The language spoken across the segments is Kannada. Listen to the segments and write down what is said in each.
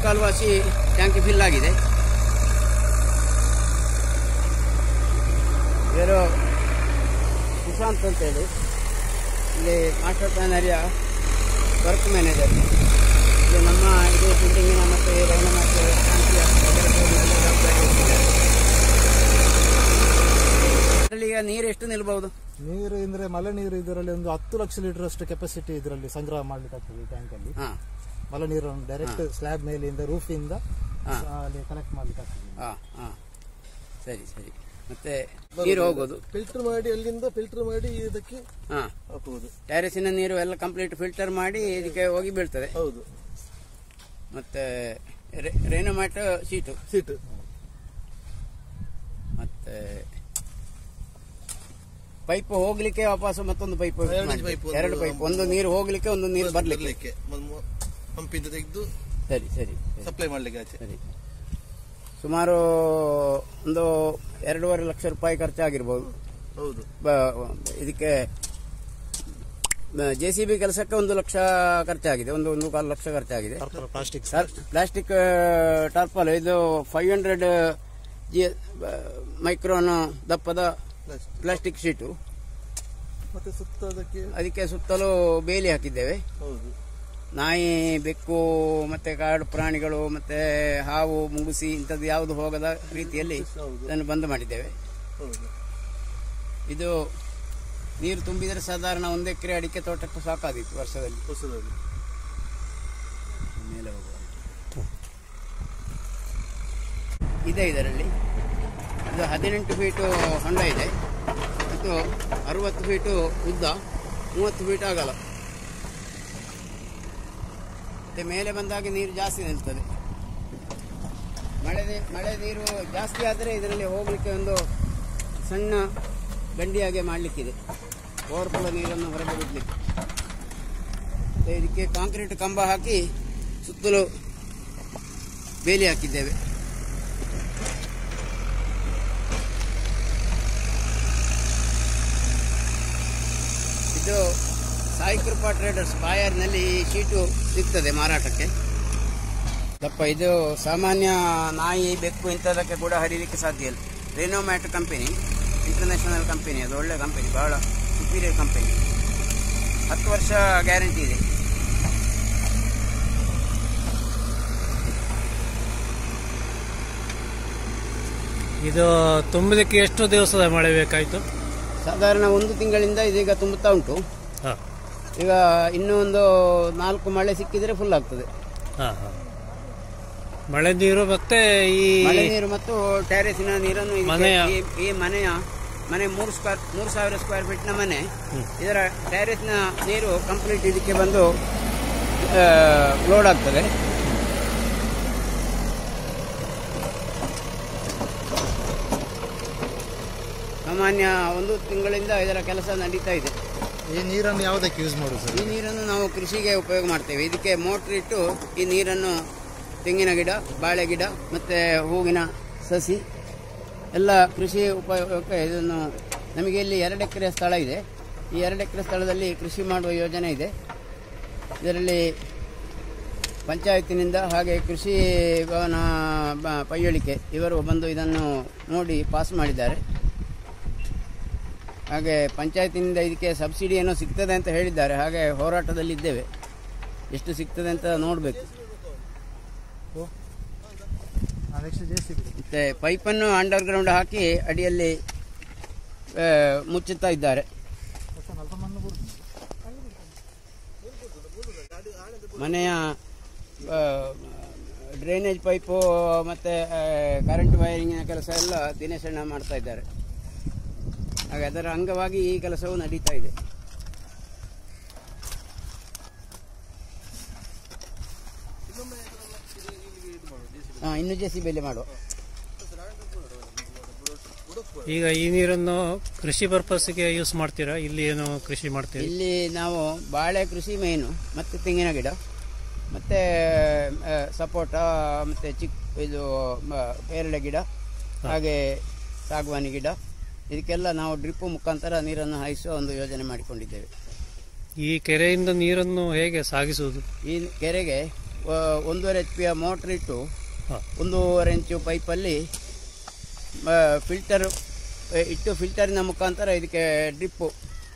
ಮುಕ್ಕಾಲ್ವಾಸಿ ಟ್ಯಾಂಕಿ ಫಿಲ್ ಆಗಿದೆ ಇವರು ಸುಶಾಂತ್ ಅಂತೇಳಿ ಇಲ್ಲಿ master plan area work manager ಇದು ನಮ್ಮ ಇದು ಬಿಲ್ಡಿಂಗಿನ ಮತ್ತು ರೈನ ಮತ್ತು ಶಾಂತಿಯ ಕೆಲಸವನ್ನೆಲ್ಲ ಜವಾಬ್ದಾರಿ ಹೊತ್ತಿದ್ದಾರೆ. ಇದರಲ್ಲಿ ಈಗ ನೀರು ಎಷ್ಟು ನಿಲ್ಬಹುದು ನೀರು ಅಂದ್ರೆ ಮಳೆ ನೀರು ಇದರಲ್ಲಿ ಒಂದು ಹತ್ತು ಲಕ್ಷ ಲೀಟರ್ ಅಷ್ಟು ಕೆಪಾಸಿಟಿ ಇದರಲ್ಲಿ ಸಂಗ್ರಹ ಮಾಡ್ಲಿಕ್ಕೆ ಆಗ್ತದೆ ಈ ಟ್ಯಾಂಕ್ ಅಲ್ಲಿ ಹಾ ಮಳೆ ನೀರನ್ನು ಡೈರೆಕ್ಟ್ ಸ್ಲ್ಯಾಬ್ ಮೇಲಿಂದ ರೂಫ್ ಇಂದ ಹಾ. ಅಲ್ಲಿ ಕಲೆಕ್ಟ್ ಮಾಡ್ಲಿಕ್ಕೆ ಆಗ್ತದೆ ಹಾ ಹಾ ಸರಿ ಸರಿ ಮತ್ತೆ ನೀರು ಹೋಗೋದು ಫಿಲ್ಟರ್ ಮಾಡಿ ಅಲ್ಲಿಂದ ಫಿಲ್ಟರ್ ಮಾಡಿ ಇದಕ್ಕೆ ಹಾ ಹಾಕುವುದು ಟ್ಯಾರಿಸಿನ ನೀರು ಎಲ್ಲ ಕಂಪ್ಲೀಟ್ ಫಿಲ್ಟರ್ ಮಾಡಿ ಇದಕ್ಕೆ ಹೋಗಿ ಬೀಳ್ತದೆ ಹೌದು ಮತ್ತೆ ರೇನೋಮ್ಯಾಟ್ ಸೀಟು ಸೀಟ್ ಮತ್ತೆ ಪೈಪ್ ಹೋಗ್ಲಿಕ್ಕೆ ವಾಪಸ್ ಮತ್ತೊಂದು ಪೈಪ್ ಎರಡು pipe, ಒಂದು- ಎರಡು ಪೈಪ್ ಒಂದು ನೀರು ಹೋಗ್ಲಿಕ್ಕೆ ಒಂದು ನೀರು ಬರ್ಲಿಕ್ಕೆ ಬರ್ಲಿಕ್ಕೆ ಪಂಪಿಂದ ತೆಗೆದು ಸರಿ ಸರಿ ಸರಿ, ಸಪ್ಲೈ ಮಾಡ್ಲಿಕ್ಕೆ ಆಚೆ ಸರಿ ಸುಮಾರು ಒಂದು ಎರಡೂವರೆ ಲಕ್ಷ ರೂಪಾಯಿ ಖರ್ಚಾಗಿರ್ಬೋದು ಹೌದು ಬ- ಇದಕ್ಕೆ ಜೆ ಸಿ ಬಿ ಕೆಲಸಕ್ಕೆ ಒಂದು ಲಕ್ಷ ಖರ್ಚಾಗಿದೆ ಒಂದು ಒಂದು ಕಾಲು ಲಕ್ಷ ಖರ್ಚಾಗಿದೆ ಪ್ಲಾಸ್ಟಿಕ್ ಪ್ಲಾಸ್ಟಿಕ್ ಟಾರ್ಪಲ್ ಇದು ಫೈವ್ ಹಂಡ್ರೆಡ್ ಜಿ ಮೈಕ್ರೋನ್ ದಪ್ಪದ ಪ್ಲಾಸ್ಟಿಕ್ ಶೀಟು ಮತ್ತೆ ಸುತ್ತ ಅದಕ್ಕೆ ಅದಕ್ಕೆ ಸುತ್ತಲೂ ಬೇಲಿ ಹಾಕಿದ್ದೇವೆ ಹೌದು ನಾಯಿ ಬೆಕ್ಕು ಮತ್ತೆ ಕಾಡು ಪ್ರಾಣಿಗಳು ಮತ್ತೆ ಹಾವು ಮುಂಗುಸಿ ಇಂಥದ್ದು ಯಾವುದು ಹೋಗದ ರೀತಿಯಲ್ಲಿ ಹೌದು ಇದನ್ನು ಬಂದ್ ಮಾಡಿದ್ದೇವೆ ಹೌದು ಇದು ನೀರು ತುಂಬಿದರೆ ಸಾಧಾರಣ ಒಂದು ಎಕರೆ ಅಡಿಕೆ ತೋಟಕ್ಕೂ ಸಾಕಾದೀತು ವರ್ಷದಲ್ಲಿ ಹೊಸದಾಗಿ ಮೇಲೆ ಹೋಗುವ ಇದೆ ಇದರಲ್ಲಿ ಇದು ಹದಿನೆಂಟು ಫೀಟು ಹೊಂಡ ಇದೆ ಮತ್ತು ಅರವತ್ತು ಫೀಟು ಉದ್ದ ಮೂವತ್ತು ಫೀಟ್ ಆಗಲ್ಲ ಮತ್ತೆ ಮೇಲೆ ಬಂದಾಗ ನೀರು ಜಾಸ್ತಿ ನಿಲ್ತದೆ ಮಳೆ ನೀ- ಮಳೆ ನೀರು ಜಾಸ್ತಿ ಆದರೆ ಇದರಲ್ಲಿ ಹೋಗಲಿಕ್ಕೆ ಒಂದು ಸಣ್ಣ ಗಂಡಿಯಾಗೆ ಮಾಡಲಿಕ್ಕಿದೆ ಓವರ್ಫ್ಲೋ ನೀರನ್ನು ಹೊರಗೆ ಬಿಡಲಿಕ್ಕೆ ಮತ್ತೆ ಇದಕ್ಕೆ ಕಾಂಕ್ರೀಟ್ ಕಂಬ ಹಾಕಿ ಸುತ್ತಲೂ ಬೇಲಿ ಹಾಕಿದ್ದೇವೆ ಇದು ಸಾಯಿ ಕೃಪಾ ಟ್ರೇಡರ್ಸ್ ಬಾಯರ್ನಲ್ಲಿ ಈ ಶೀಟು ಸಿಗ್ತದೆ ಮಾರಾಟಕ್ಕೆ ದಪ್ಪ ಇದು ಸಾಮಾನ್ಯ ನಾಯಿ ಬೆಕ್ಕು ಇಂಥದಕ್ಕೆ ಕೂಡ ಹರಿಲಿಕ್ಕೆ ಸಾಧ್ಯ ಇಲ್ಲ ರೆನೋಮ್ಯಾಟ್ ಕಂಪನಿ ಇಂಟರ್ನ್ಯಾಷನಲ್ ಕಂಪನಿ ಅದು ಒಳ್ಳೆ ಕಂಪನಿ ಬಹಳ ಸುಪೀರಿಯರ್ ಕಂಪನಿ ಹತ್ತು ವರ್ಷ ಗ್ಯಾರಂಟಿ ಇದೆ ಇದು ತುಂಬಲಿಕ್ಕೆ ಎಷ್ಟು ದಿವಸದ ಮಳೆ ಬೇಕಾಯ್ತು ಸಾಧಾರಣ ಒಂದು ತಿಂಗಳಿಂದ ಇದೀಗ ತುಂಬುತ್ತಾ ಉಂಟು ಹಾ ಈಗ ಇನ್ನೂ ಒಂದು ನಾಲ್ಕು ಮಳೆ ಸಿಕ್ಕಿದ್ರೆ ಫುಲ್ ಆಗ್ತದೆ ಹಾ ಹಾ ಮಳೆ ನೀರು ಮತ್ತೆ ಈ ಮಳೆ ನೀರು ಮತ್ತು ಟ್ಯಾರೇಸಿನ ನೀರನ್ನು ಇದಕ್ಕೆ- ಮನೆಯ- ಈ- ಈ ಮನೆಯ ಮನೆ ಮೂರು ಸ್ಕ್ವೇರ್ ಮೂರು ಸಾವಿರ ಸ್ಕ್ವೇರ್ ಫೀಟ್ನ ಮನೆ ಇದರ ಟ್ಯಾರೇಸ್ನ ನೀರು ಕಂಪ್ಲೀಟ್ ಇದಕ್ಕೆ ಬಂದು ಲೋಡ್ ಆಗ್ತದೆ ಸಾಮಾನ್ಯ ಒಂದು ತಿಂಗಳಿಂದ ಇದರ ಕೆಲಸ ನಡೀತಾ ಇದೆ ಈ ನೀರನ್ನು ಯಾವುದಕ್ಕೆ ಯೂಸ್ ಮಾಡುದು ಈ ಸರ್ ನೀರನ್ನು ನಾವು ಕೃಷಿಗೆ ಉಪಯೋಗ ಮಾಡ್ತೇವೆ ಇದಕ್ಕೆ ಮೋಟ್ರ್ ಇಟ್ಟು ಈ ನೀರನ್ನು ತೆಂಗಿನ ಗಿಡ ಬಾಳೆ ಗಿಡ ಮತ್ತೆ ಹೂವಿನ ಸಸಿ ಎಲ್ಲ ಕೃಷಿ ಉಪಯೋಗಕ್ಕೆ ಇದನ್ನು ನಮಗೆ ಇಲ್ಲಿ ಎರಡು ಎಕರೆ ಸ್ಥಳ ಇದೆ ಈ ಎರಡು ಎಕರೆ ಸ್ಥಳದಲ್ಲಿ ಕೃಷಿ ಮಾಡುವ ಯೋಜನೆ ಇದೆ ಇದರಲ್ಲಿ ಪಂಚಾಯತಿನಿಂದ ಹಾಗೆ ಕೃಷಿ ಭವನ ಬ- ಪೈಯಳಿಕೆ ಇವರು ಬಂದು ಇದನ್ನು ನೋಡಿ ಪಾಸ್ ಮಾಡಿದ್ದಾರೆ ಹಾಗೆ ಪಂಚಾಯತಿನಿಂದ ಇದಕ್ಕೆ ಸಬ್ಸಿಡಿ ಏನೋ ಸಿಗ್ತದೆ ಅಂತ ಹೇಳಿದ್ದಾರೆ ಹಾಗೆ ಹೋರಾಟದಲ್ಲಿ ಇದ್ದೇವೆ ಎಷ್ಟು ಸಿಗ್ತದೆ ಅಂತ ನೋಡಬೇಕು ನೆಕ್ಸ್ಟ್ ಜೆ ಸಿ ಬಿ ಮತ್ತೆ ಪೈಪನ್ನು ಅಂಡರ್ ಗ್ರೌಂಡ್ ಹಾಕಿ ಅಡಿಯಲ್ಲಿ ಆ, ಮುಚ್ಚುತ್ತಾ ಇದ್ದಾರೆ ಸ್ವಲ್ಪ ಮಣ್ಣು ಬರುದು ಮನೆಯ ಆ, ಡ್ರೈನೇಜ್ ಪೈಪು ಮತ್ತೆ ಆ, ಕರೆಂಟ್ ವೈರಿಂಗಿನ ಕೆಲಸ ಎಲ್ಲ ದಿನೇಶ್ ಅಣ್ಣ ಮಾಡ್ತಾ ಇದ್ದಾರೆ ಹಾಗೆ ಅದರ ಅಂಗವಾಗಿ ಈ ಕೆಲಸವು ನಡೀತಾ ಇದೆ ಹಾ ಇನ್ನು ಜೆ ಸಿ ಬೆಲೆ ಮಾಡುವ ಈಗ ಈ ನೀರನ್ನು ಕೃಷಿ ಪರ್ಪಸ್ಗೆ ಯೂಸ್ ಮಾಡ್ತೀರಾ ಇಲ್ಲಿ ಏನು ಕೃಷಿ ಮಾಡ್ತೀರಿ ಇಲ್ಲಿ ನಾವು ಬಾಳೆ ಕೃಷಿ ಮೇನು ಮತ್ತೆ ತೆಂಗಿನ ಗಿಡ ಮತ್ತೆ ಆ, ಸಪೋಟ ಮತ್ತೆ ಚಿಕ್ ಇದು ಮ- ಪೇರಳೆ ಗಿಡ ಹಾಗೆ ಸಾಗವಾನಿ ಗಿಡ ಇದಕ್ಕೆಲ್ಲ ನಾವು ಡ್ರಿಪ್ ಮುಖಾಂತರ ನೀರನ್ನು ಹಾಯಿಸುವ ಒಂದು ಯೋಜನೆ ಮಾಡಿಕೊಂಡಿದ್ದೇವೆ ಈ ಕೆರೆಯಿಂದ ನೀರನ್ನು ಹೇಗೆ ಸಾಗಿಸುವುದು ಈ ಕೆರೆಗೆ ಆ, ಒಂದೂವರೆ ಎಚ್ ಪಿಯ ಮೋಟ್ರ್ ಇಟ್ಟು ಹಾಂ ಒಂದೂವರೆ ಇಂಚು ಪೈಪಲ್ಲಿ ಫಿಲ್ಟರ್ ಇಟ್ಟು ಫಿಲ್ಟರಿನ ಮುಖಾಂತರ ಇದಕ್ಕೆ ಡ್ರಿಪ್ಪು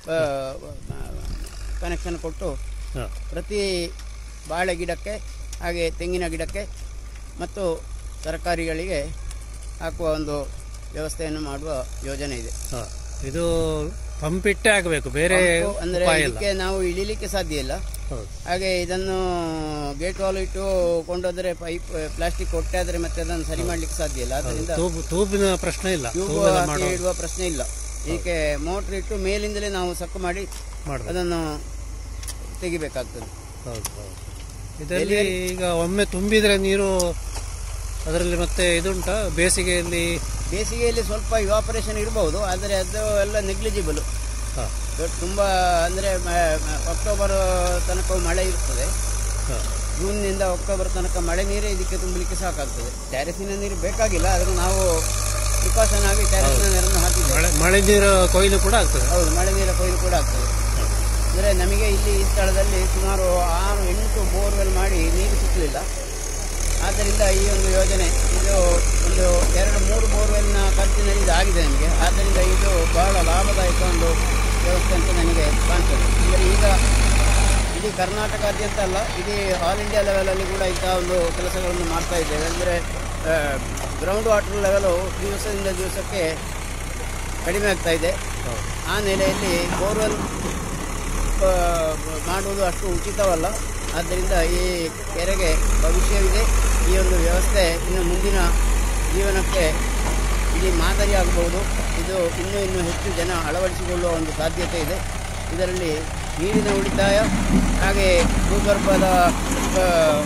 ಕನೆಕ್ಷನ್ ಕೊಟ್ಟು ಹಾಂ ಪ್ರತಿ ಬಾಳೆ ಗಿಡಕ್ಕೆ ಹಾಗೆ ತೆಂಗಿನ ಗಿಡಕ್ಕೆ ಮತ್ತು ತರಕಾರಿಗಳಿಗೆ ಹಾಕುವ ಒಂದು ವ್ಯವಸ್ಥೆಯನ್ನು ಮಾಡುವ ಯೋಜನೆ ಇದೆ ಹಾಂ ಇದು ಪಂಪ್ ಇಟ್ಟೇ ಆಗಬೇಕು ಬೇರೆ ಪಂಪು ಅಂದ್ರೆ ಉಪಾಯ ಇಲ್ಲ ಇದಕ್ಕೆ ನಾವು ಇಳಿಲಿಕ್ಕೆ ಸಾಧ್ಯ ಇಲ್ಲ ಹೌದು ಹಾಗೆ ಇದನ್ನು ಗೇಟ್ ವಾಲ್ ಇಟ್ಟು ಕೊಂಡೋದ್ರೆ ಪೈಪ್ ಪ್ಲಾಸ್ಟಿಕ್ ಹೊಟ್ಟೆ ಆದರೆ ಮತ್ತೆ ಅದನ್ನು ಸರಿ ಮಾಡ್ಲಿಕ್ಕೆ ಸಾಧ್ಯ ಇಲ್ಲ ಅದರಿಂದ ತೂಬ್ ತೂಬಿನ ಪ್ರಶ್ನೆ ಇಲ್ಲ ಟ್ಯೂಬ್ ತೂಬ್ ಎಲ್ಲ ಹಾಕಿ ಮಾಡೋ ಇಡುವ ಪ್ರಶ್ನೆ ಇಲ್ಲ ಇದಕ್ಕೆ ಮೋಟ್ರ್ ಇಟ್ಟು ಮೇಲಿಂದಲೇ ನಾವು ಸಕ್ಕು ಮಾಡಿ ಮಾಡಬೇಕು ಅದನ್ನು ತೆಗಿಬೇಕಾಗ್ತದೆ ಹೌದು ಹೌದು ಇದರಲ್ಲಿ ಈಗ ಒಮ್ಮೆ ತುಂಬಿದ್ರೆ ನೀರು ಅದರಲ್ಲಿ ಮತ್ತೆ ಇದುಂಟಾ ಬೇಸಿಗೆಯಲ್ಲಿ ಬೇಸಿಗೆಯಲ್ಲಿ ಸ್ವಲ್ಪ ಇವಾಪರೇಷನ್ ಇರಬಹುದು ಆದರೆ ಅದು ಎಲ್ಲ ನೆಗ್ಲಿಜಿಬಲ್ ಹಾಂ ತುಂಬ ಅಂದರೆ ಅಕ್ಟೋಬರ್ ತನಕ ಮಳೆ ಇರ್ತದೆ ಹಾಂ ಜೂನ್ನಿಂದ ಅಕ್ಟೋಬರ್ ತನಕ ಮಳೆ ನೀರೇ ಇದಕ್ಕೆ ತುಂಬಲಿಕ್ಕೆ ಸಾಕಾಗ್ತದೆ ಟ್ಯಾರಿಸಿನ ನೀರು ಬೇಕಾಗಿಲ್ಲ ಆದರೂ ನಾವು ಪ್ರಿಕಾಷನ್ ಆಗಿ ಟ್ಯಾರಿಸಿನ ನೀರನ್ನು ಹಾಕಿದ್ದೇವೆ ಮಳೆ ಮಳೆ ನೀರು ಕೊಯ್ಲು ಕೂಡ ಆಗ್ತದೆ ಹೌದು ಮಳೆ ನೀರ ಕೊಯ್ಲು ಕೂಡ ಆಗ್ತದೆ ಅಂದರೆ ನಮಗೆ ಇಲ್ಲಿ ಈ ಸ್ಥಳದಲ್ಲಿ ಸುಮಾರು ಆರು ಎಂಟು ಬೋರ್ವೆಲ್ ಮಾಡಿ ನೀರು ಸಿಕ್ಕಲಿಲ್ಲ ಆದ್ದರಿಂದ ಈ ಒಂದು ಯೋಜನೆ ಇದು ಒಂದು ಎರಡು ಮೂರು ಬೋರ್ವೆಲ್ನ ಖರ್ಚಿನಲ್ಲಿ ಇದು ಆಗಿದೆ ನಮಗೆ ಆದ್ದರಿಂದ ಇದು ಬಹಳ ಲಾಭದಾಯಕ ಒಂದು ವ್ಯವಸ್ಥೆ ಅಂತ ನನಗೆ ಕಾಣ್ತದೆ ಅಂದರೆ ಈಗ ಇಡೀ ಕರ್ನಾಟಕಾದ್ಯಂತ ಅಲ್ಲ ಇಡೀ ಆಲ್ ಇಂಡಿಯಾ ಲೆವೆಲಲ್ಲಿ ಕೂಡ ಇಂತಹ ಒಂದು ಕೆಲಸಗಳನ್ನು ಮಾಡ್ತಾ ಇದ್ದೇವೆ ಅಂದರೆ ಗ್ರೌಂಡ್ ವಾಟರ್ ಲೆವೆಲು ದಿವಸದಿಂದ ದಿವಸಕ್ಕೆ ಕಡಿಮೆ ಆಗ್ತಾ ಇದೆ ಹೌದು ಆ ನೆಲೆಯಲ್ಲಿ ಬೋರ್ವೆಲ್ ಆ, ಮಾಡುವುದು ಅಷ್ಟು ಉಚಿತವಲ್ಲ ಆದ್ದರಿಂದ ಈ ಕೆರೆಗೆ ಭವಿಷ್ಯವಿದೆ ಈ ಒಂದು ವ್ಯವಸ್ಥೆ ಇನ್ನು ಮುಂದಿನ ಜೀವನಕ್ಕೆ ಇಡೀ ಮಾದರಿಯಾಗಬಹುದು ಇದು ಇನ್ನೂ ಇನ್ನೂ ಹೆಚ್ಚು ಜನ ಅಳವಡಿಸಿಕೊಳ್ಳುವ ಒಂದು ಸಾಧ್ಯತೆ ಇದೆ ಇದರಲ್ಲಿ ನೀರಿನ ಉಳಿತಾಯ ಹಾಗೆ ಭೂಗರ್ಭದ ಆ,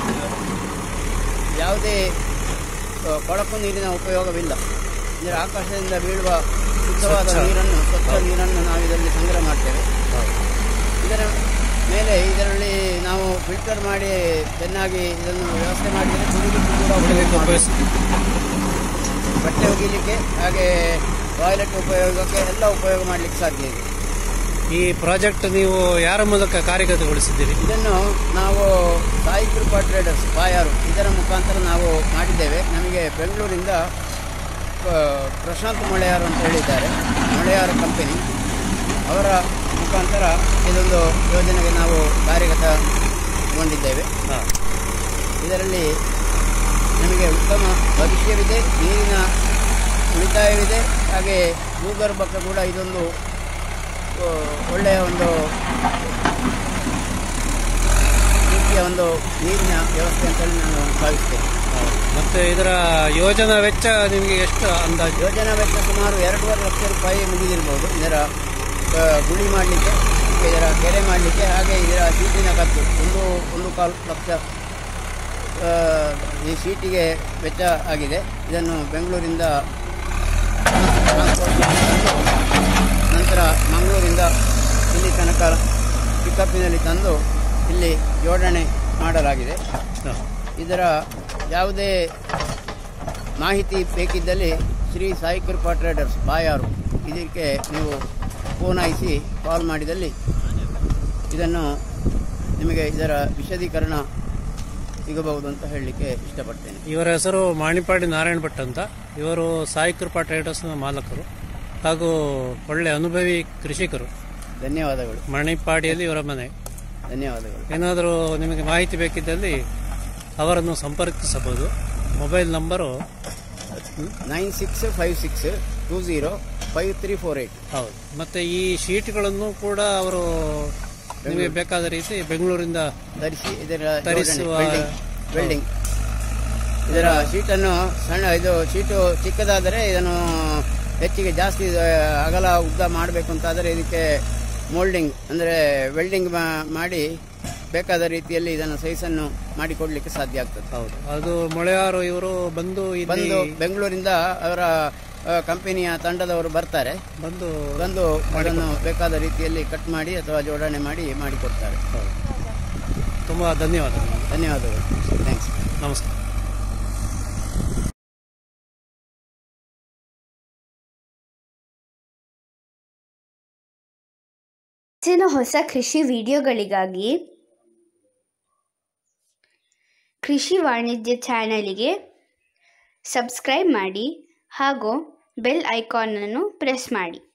ಯಾವುದೇ ಆ, ಕೊಳಕು ನೀರಿನ ಉಪಯೋಗವಿಲ್ಲ ಅಂದರೆ ಆಕಾಶದಿಂದ ಬೀಳುವ ಶುದ್ಧವಾದ ಸ್ವಚ್ಛ. ನೀರನ್ನು ಸ್ವಚ್ಛ ನೀರನ್ನು ನಾವು ಇದರಲ್ಲಿ ಸಂಗ್ರಹ ಮಾಡ್ತೇವೆ ಹೌದು ಇದರ ಮೇಲೆ ಇದರಲ್ಲಿ ನಾವು ಫಿಲ್ಟರ್ ಮಾಡಿ ಚೆನ್ನಾಗಿ ಇದನ್ನು ವ್ಯವಸ್ಥೆ ಮಾಡಿದರೆ ಕುಡಿಲಿಕ್ಕೆ ಕೂಡ ಉಪಯೋಗ ಮಾಡಬಹುದು. ಬಟ್ಟೆ ಒಗಿಲಿಕ್ಕೆ ಹಾಗೆ ಟಾಯ್ಲೆಟ್ ಉಪಯೋಗಕ್ಕೆ ಎಲ್ಲ ಉಪಯೋಗ ಮಾಡಲಿಕ್ಕೆ ಸಾಧ್ಯ ಇದೆ ಈ ಪ್ರಾಜೆಕ್ಟ್ ನೀವು ಯಾರ ಮೂಲಕ ಕಾರ್ಯಗತಗೊಳಿಸಿದ್ದೀರಿ ಇದನ್ನು ನಾವು ಸಾಯಿ ಕೃಪಾ ಟ್ರೇಡರ್ಸ್ ಬಾಯಾರು ಇದರ ಮುಖಾಂತರ ನಾವು ಮಾಡಿದ್ದೇವೆ ನಮಗೆ ಬೆಂಗಳೂರಿಂದ ಆ, ಪ್ರಶಾಂತ್ ಮೊಳೆಯಾರು ಅಂತ ಹೇಳಿದ್ದಾರೆ ಮೊಳೆಯಾರು ಕಂಪನಿ ಅವರ ಮುಖಾಂತರ ಇದೊಂದು ಯೋಜನೆಗೆ ನಾವು ಕಾರ್ಯಗತಗೊಂಡಿದ್ದೇವೆ ಹಾಂ ಇದರಲ್ಲಿ ನಮಗೆ ಉತ್ತಮ ಭವಿಷ್ಯವಿದೆ ನೀರಿನ ಉಳಿತಾಯವಿದೆ ಹಾಗೆ ಭೂಗರ್ಭಕ್ಕೆ ಕೂಡ ಇದೊಂದು ಆ, ಒಳ್ಳೆಯ ಒಂದು ರೀತಿಯ ಒಂದು ನೀರಿನ ವ್ಯವಸ್ಥೆ ಅಂತೇಳಿ ನಾನು ಭಾವಿಸ್ತೇನೆ ಮತ್ತೆ ಇದರ ಯೋಜನಾ ವೆಚ್ಚ ನಿಮಗೆ ಎಷ್ಟು ಅಂದಾಜು ಯೋಜನಾ ವೆಚ್ಚ ಸುಮಾರು ಎರಡೂವರೆ ಲಕ್ಷ ರೂಪಾಯಿ ಮುಗಿದಿರ್ಬೋದು ಇದರ ಆ, ಗುಳಿ ಮಾಡಲಿಕ್ಕೆ ಇದರ ಕೆರೆ ಮಾಡಲಿಕ್ಕೆ ಹಾಗೆ ಇದರ ಶೀಟಿನ ಖರ್ಚು ಒಂದು ಒಂದು ಕಾಲು ಲಕ್ಷ ಆ, ಈ ಶೀಟಿಗೆ ವೆಚ್ಚ ಆಗಿದೆ ಇದನ್ನು ಬೆಂಗಳೂರಿಂದ ಟ್ರಾನ್ಸ್ಪೋರ್ಟ್ ಮಾಡಿ ತಂದು, ನಂತರ ಮಂಗಳೂರಿಂದ ಇಲ್ಲಿ ತನಕ ಪಿಕಪ್ಪಿನಲ್ಲಿ ತಂದು ಇಲ್ಲಿ ಜೋಡಣೆ ಮಾಡಲಾಗಿದೆ ಹಾಂ ಇದರ ಯಾವುದೇ ಮಾಹಿತಿ ಬೇಕಿದ್ದಲ್ಲಿ ಶ್ರೀ ಸಾಯಿ ಕೃಪಾ ಟ್ರೇಡರ್ಸ್ ಬಾಯಾರು ಇದಕ್ಕೆ ನೀವು ಫೋನ್ ಹಾಯಿಸಿ ಕಾಲ್ ಮಾಡಿದಲ್ಲಿ ಇದನ್ನು ನಿಮಗೆ ಇದರ ವಿಶದೀಕರಣ ಸಿಗಬಹುದು ಅಂತ ಹೇಳಲಿಕ್ಕೆ ಇಷ್ಟಪಡ್ತೇನೆ ಇವರ ಹೆಸರು ಮಾಣಿಪಾಡಿ ನಾರಾಯಣ ಭಟ್ ಅಂತ ಇವರು ಸಾಯಿ ಕೃಪಾ ಟ್ರೇಡರ್ಸ್ನ ಮಾಲಕರು ಹಾಗೂ ಒಳ್ಳೆ ಅನುಭವಿ ಕೃಷಿಕರು ಧನ್ಯವಾದಗಳು ಮಣಿಪಾಡಿಯಲ್ಲಿ ಇವರ ಮನೆ ಧನ್ಯವಾದಗಳು ಏನಾದರೂ ನಿಮಗೆ ಮಾಹಿತಿ ಬೇಕಿದ್ದಲ್ಲಿ ಅವರನ್ನು ಸಂಪರ್ಕಿಸಬಹುದು mobile number nine six five six two zero five three four eight ಹೌದು ಮತ್ತೆ ಈ ಶೀಟ್ಗಳನ್ನು ಕೂಡ ಅವರು ನಿಮಗೆ ಬೇಕಾದ ರೀತಿ ಬೆಂಗಳೂರಿಂದ ತರಿಸಿ ಇದರ ತರಿಸುವ- ವೆಲ್ಡಿಂಗ್ ಇದರ ಶೀಟನ್ನು ಸಣ್ಣ ಇದು ಶೀಟು ಚಿಕ್ಕದಾದರೆ ಇದನ್ನು ಹೆಚ್ಚಿಗೆ ಜಾಸ್ತಿ ಆ, ಅಗಲ ಉದ್ದ ಮಾಡಬೇಕು ಅಂತಾದರೆ ಇದಕ್ಕೆ ಮೋಲ್ಡಿಂಗ್ ಅಂದರೆ ವೆಲ್ಡಿಂಗ್ ಮಾಡಿ ಬೇಕಾದ ರೀತಿಯಲ್ಲಿ ಇದನ್ನು ಸೈಜನ್ನು ಮಾಡಿಕೊಡ್ಲಿಕ್ಕೆ ಸಾಧ್ಯ ಆಗ್ತದೆ ಹೌದು ಅದು ಮೊಳೆಯಾರು ಇವರು ಬಂದು ಇಲ್ಲಿ ಬಂದು ಬೆಂಗಳೂರಿಂದ ಅವರ ಆ, ಕಂಪನಿಯ ತಂಡದವರು ಬರ್ತಾರೆ ಬಂದು ಬಂದು ಅದನ್ನು ಬೇಕಾದ ರೀತಿಯಲ್ಲಿ ಕಟ್ ಮಾಡಿ ಅಥವಾ ಜೋಡಣೆ ಮಾಡಿ ಮಾಡಿಕೊಡ್ತಾರೆ ತುಂಬ ಧನ್ಯವಾದಗಳು ಧನ್ಯವಾದಗಳು ಥ್ಯಾಂಕ್ಸ್ ನಮಸ್ಕಾರ ಹೆಚ್ಚಿನ ಹೊಸ ಕೃಷಿ ವಿಡಿಯೋಗಳಿಗಾಗಿ ಕೃಷಿ ವಾಣಿಜ್ಯ ಚಾನಲಿಗೆ ಸಬ್ಸ್ಕ್ರೈಬ್ ಮಾಡಿ ಹಾಗೂ ಬೆಲ್ ಐಕಾನನ್ನು ಪ್ರೆಸ್ ಮಾಡಿ